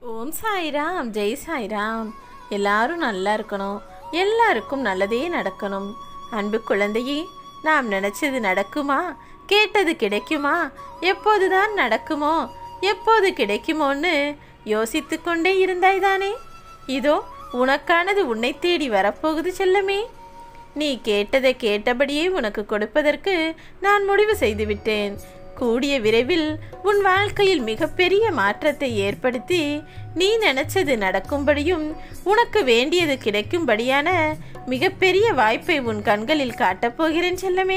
ஓம் சாய்ராம் ஜெய் சாய்ராம் எல்லாரும் நல்லா இருக்கணும் எல்லாருக்கும் நல்லதே நடக்கணும் அன்பு குழந்தையே நாம் நினைச்சது நடக்குமா கேட்டது கிடைக்குமா எப்போதுதான் நடக்குமோ எப்போது கிடைக்குமோன்னு யோசித்து கொண்டே இருந்தாய் தானே இதோ உனக்கானது உன்னை தேடி வரப்போகுது செல்லமே நீ கேட்டதை கேட்டபடியே உனக்கு கொடுப்பதற்கு நான் முடிவு செய்துவிட்டேன் கூடிய விரைவில் உன் வாழ்க்கையில் மிகப்பெரிய மாற்றத்தை ஏற்படுத்தி நீ நினைச்சது நடக்கும்படியும் உனக்கு வேண்டியது கிடைக்கும்படியான மிகப்பெரிய வாய்ப்பை உன் கண்களில் காட்டப் போகிறேன் செல்லமே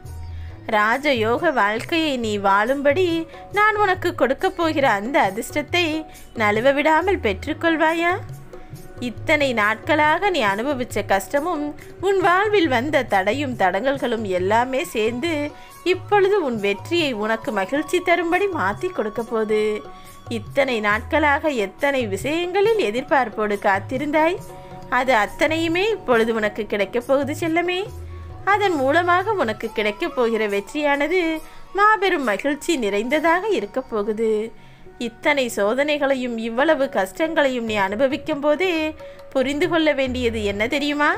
ராஜயோக வாழ்க்கையை நீ வாழும்படி நான் உனக்கு கொடுக்கப் போகிற அந்த அதிர்ஷ்டத்தை நழுவ விடாமல் பெற்றுக்கொள்வாயா இத்தனை நாட்களாக நீ அனுபவிச்ச கஷ்டமும் உன் வாழ்வில் வந்த தடையும் தடங்கல்களும் எல்லாமே சேர்ந்து இப்பொழுது உன் வெற்றியை உனக்கு மகிழ்ச்சி தரும்படி மாற்றி கொடுக்க போகுது இத்தனை நாட்களாக எத்தனை விஷயங்களில் எதிர்பார்ப்போடு காத்திருந்தாய் அது அத்தனையுமே இப்பொழுது உனக்கு கிடைக்கப் போகுது செல்லமே அதன் மூலமாக உனக்கு கிடைக்கப் போகிற வெற்றியானது மாபெரும் மகிழ்ச்சி நிறைந்ததாக இருக்கப் போகுது இத்தனை சோதனைகளையும் இவ்வளவு கஷ்டங்களையும் நீ அனுபவிக்கும் போதே புரிந்து கொள்ள வேண்டியது என்ன தெரியுமா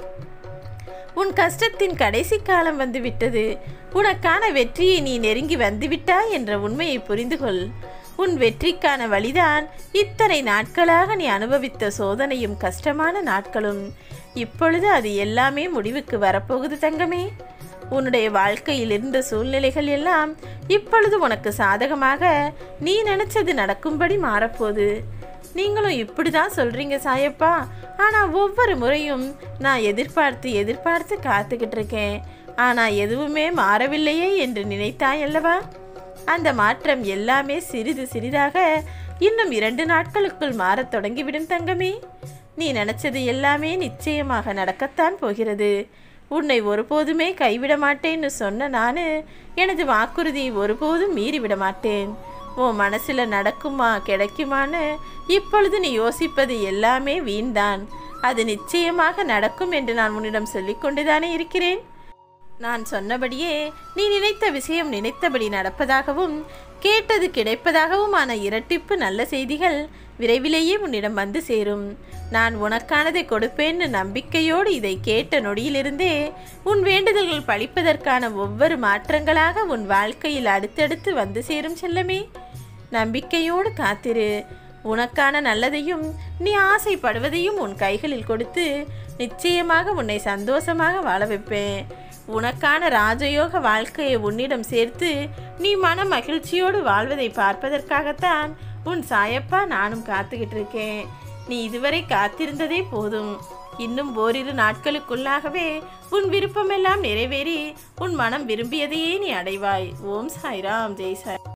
உன் கஷ்டத்தின் கடைசி காலம் வந்து விட்டது உனக்கான வெற்றியை நீ நெருங்கி வந்துவிட்டாய் என்ற உண்மையை புரிந்து கொள் உன் வெற்றிக்கான வழிதான் இத்தனை நாட்களாக நீ அனுபவித்த சோதனையும் கஷ்டமான நாட்களும் இப்பொழுது அது எல்லாமே முடிவுக்கு வரப்போகுது தங்கமே உன்னுடைய வாழ்க்கையில் இருந்த சூழ்நிலைகள் எல்லாம் இப்பொழுது உனக்கு சாதகமாக நீ நினைச்சது நடக்கும்படி மாறப்போகுது நீங்களும் இப்படி தான் சொல்கிறீங்க சாயப்பா ஆனால் ஒவ்வொரு முறையும் நான் எதிர்பார்த்து எதிர்பார்த்து காத்துக்கிட்டு இருக்கேன் ஆனால் எதுவுமே மாறவில்லையே என்று நினைத்தாய் அல்லவா அந்த மாற்றம் எல்லாமே சிறிது சிறிதாக இன்னும் இரண்டு நாட்களுக்குள் மாறத் தொடங்கிவிடும் தங்கமே நீ நினைச்சது எல்லாமே நிச்சயமாக நடக்கத்தான் போகிறது உன்னை ஒருபோதுமே கைவிட மாட்டேன்னு சொன்ன நான் எனது வாக்குறுதியை ஒருபோதும் மீறிவிட மாட்டேன் உன் மனசில் நடக்குமா கிடைக்குமான்னு இப்பொழுது நீ யோசிப்பது எல்லாமே வீண்தான் அது நிச்சயமாக நடக்கும் என்று நான் உன்னிடம் சொல்லிக்கொண்டுதானே இருக்கிறேன் நான் சொன்னபடியே நீ நினைத்த விஷயம் நினைத்தபடி நடப்பதாகவும் கேட்டது கிடைப்பதாகவுமான இரட்டிப்பு நல்ல செய்திகள் விரைவிலேயே உன்னிடம் வந்து சேரும் நான் உனக்கானதை கொடுப்பேன்னு நம்பிக்கையோடு இதை கேட்ட நொடியிலிருந்தே உன் வேண்டுதல்கள் பழிப்பதற்கான ஒவ்வொரு மாற்றங்களாக உன் வாழ்க்கையில் அடுத்தடுத்து வந்து சேரும் செல்லமே நம்பிக்கையோடு காத்திரு உனக்கான நல்லதையும் நீ ஆசைப்படுவதையும் உன் கைகளில் கொடுத்து நிச்சயமாக உன்னை சந்தோஷமாக வாழ வைப்பேன் உனக்கான ராஜயோக வாழ்க்கையை உன்னிடம் சேர்த்து நீ மன மகிழ்ச்சியோடு வாழ்வதை பார்ப்பதற்காகத்தான் உன் சாயப்பா நானும் காத்துக்கிட்டு இருக்கேன் நீ இதுவரை காத்திருந்ததே போதும் இன்னும் ஓரிரு நாட்களுக்குள்ளாகவே உன் விருப்பமெல்லாம் நிறைவேறி உன் மனம் விரும்பியதையே நீ அடைவாய் ஓம் சாய்ராம் ஜெய் சாய்